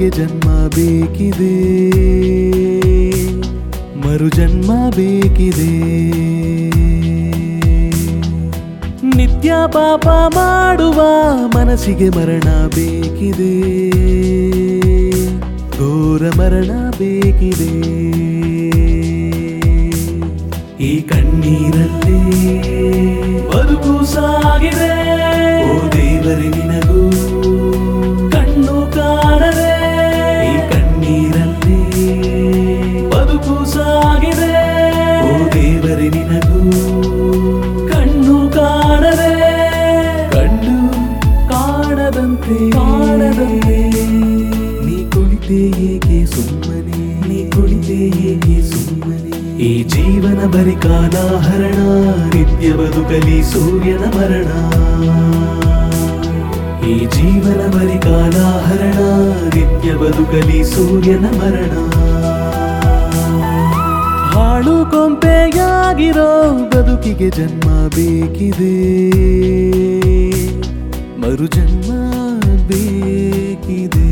ಬದುಕಿಗೆ ಜನ್ಮ ಬೇಕಿದೆ ಮರು ಜನ್ಮ ಬೇಕಿದೆ ನಿತ್ಯ ಪಾಪ ಮಾಡುವ ಮನಸ್ಸಿಗೆ ಮರಣ ಬೇಕಿದೆ ಘೋರ ಮರಣ ಬೇಕಿದೆ ಈ ಕಣ್ಣೀರಲ್ಲೇ ಬದುಕು ಸಾಗಿದೆ ಓ ದೇವರೇ ನಿನಗೂ ಕಣ್ಣು ಕಾಣದೆ ಈ ಕಣ್ಣೀರಲ್ಲೇ ಬದುಕು ಸಾಗಿದೆ ಓ ದೇವರೇ ನಿನಗೂ ಕಣ್ಣು ಕಾಣದೆ ಕಣ್ಣು ಕಾಣದಂತೆ ಕಾಣದಂತೆ ನೀ ಕುಳಿತೆ ಏಕೆ ಸುಮ್ಮನೆ ನೀ ಕುಳಿತೆ ಏಕೆ ಸುಮ್ಮನೆ ಈ ಜೀವನ ಬರಿ ಕಾಲಾಹರಣ ನಿತ್ಯ ಬದುಕಲಿ ಸೂರ್ಯನ ಮರಣ ಈ ಜೀವನ ಬರಿ ಕಾಲಾಹರಣ ನಿತ್ಯ ಬದುಕಲಿ ಸೂರ್ಯನ ಮರಣ ಹಾಳು ಕೊಂಪೆಯಾಗಿರೋ ಬದುಕಿಗೆ ಜನ್ಮ ಬೇಕಿದೆ ಮರು ಜನ್ಮ ಬೇಕಿದೆ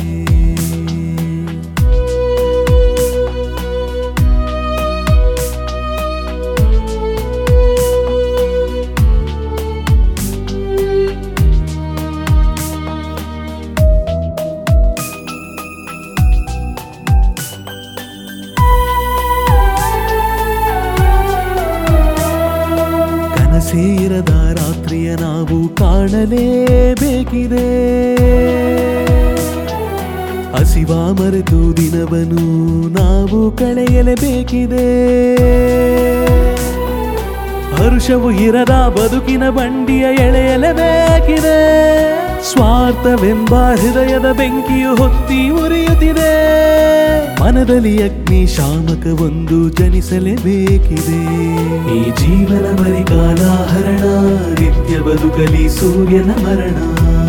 ಕನಸೇ ಇರದ ರಾತ್ರಿಯ ನಾವು ಕಾಣಲೇಬೇಕಿದೆ ಹಸಿವ ಮರೆತು ದಿನವನು ನಾವು ಕಳೆಯಲೇಬೇಕಿದೆ ಹರುಷವು ಇರದ ಬದುಕಿನ ಬಂಡಿಯ ಎಳೆಯಲೇಬೇಕಿದೆ ಸ್ವಾರ್ಥವೆಂಬ ಹೃದಯದ ಬೆಂಕಿಯು ಹೊತ್ತಿ ಉರಿಯುತ್ತಿದೆ ಮನದಲ್ಲಿ ಅಗ್ನಿ ಶಾಮಕವೊಂದು ಜನಿಸಲೇಬೇಕಿದೆ ಈ ಜೀವನ ಬರಿ ಕಾಲಾಹರಣ ನಿತ್ಯ ಬದುಕಲಿ ಸೂರ್ಯನ ಮರಣ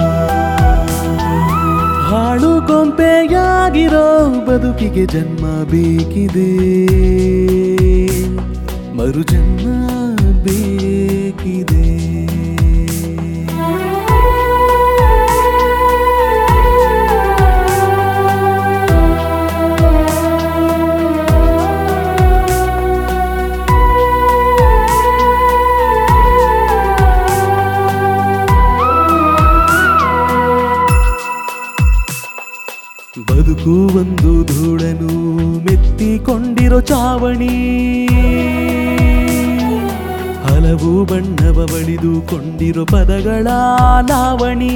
ಹಾಳು ಕೊಂಪೆಯಾಗಿರೋ ಬದುಕಿಗೆ ಜನ್ಮ ಬೇಕಿದೆ ಮರು ಜನ್ಮ ಬೇಕಿದೆ ಬದುಕು ಒಂದು ಧೂಳನು ಮೆತ್ತಿಕೊಂಡಿರೋ ಚಾವಣಿ ಹಲವು ಬಣ್ಣವ ಬಳಿದುಕೊಂಡಿರೋ ಪದಗಳ ಲಾವಣಿ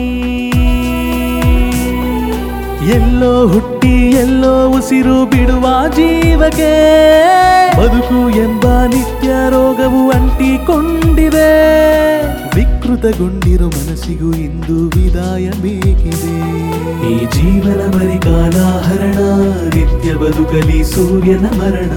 ಎಲ್ಲೋ ಹುಟ್ಟಿ ಎಲ್ಲೋ ಉಸಿರು ಬಿಡುವ ಜೀವಕ್ಕೆ ಬದುಕು ಎಂಬ ನಿತ್ಯ ರೋಗವು ಅಂಟಿಕೊಂಡಿದೆ ವಿಕೃತಗೊಂಡಿರೋ ಮನಸ್ಸಿಗೂ ಇಂದು ವಿದಾಯ ಬೇಕಿದೆ ಈ ಜೀವನ ಬರಿ ಕಾಲಾಹರಣ ನಿತ್ಯ ಬದುಕಲಿ ಸೂರ್ಯನ ಮರಣ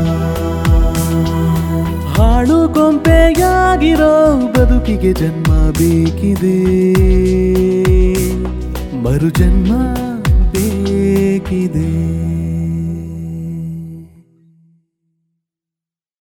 ಹಾಳು ಕೊಂಪೆಯಾಗಿರೋ ಬದುಕಿಗೆ ಜನ್ಮ ಬೇಕಿದೆ ಮರು ಜನ್ಮ ಬೇಕಿದೆ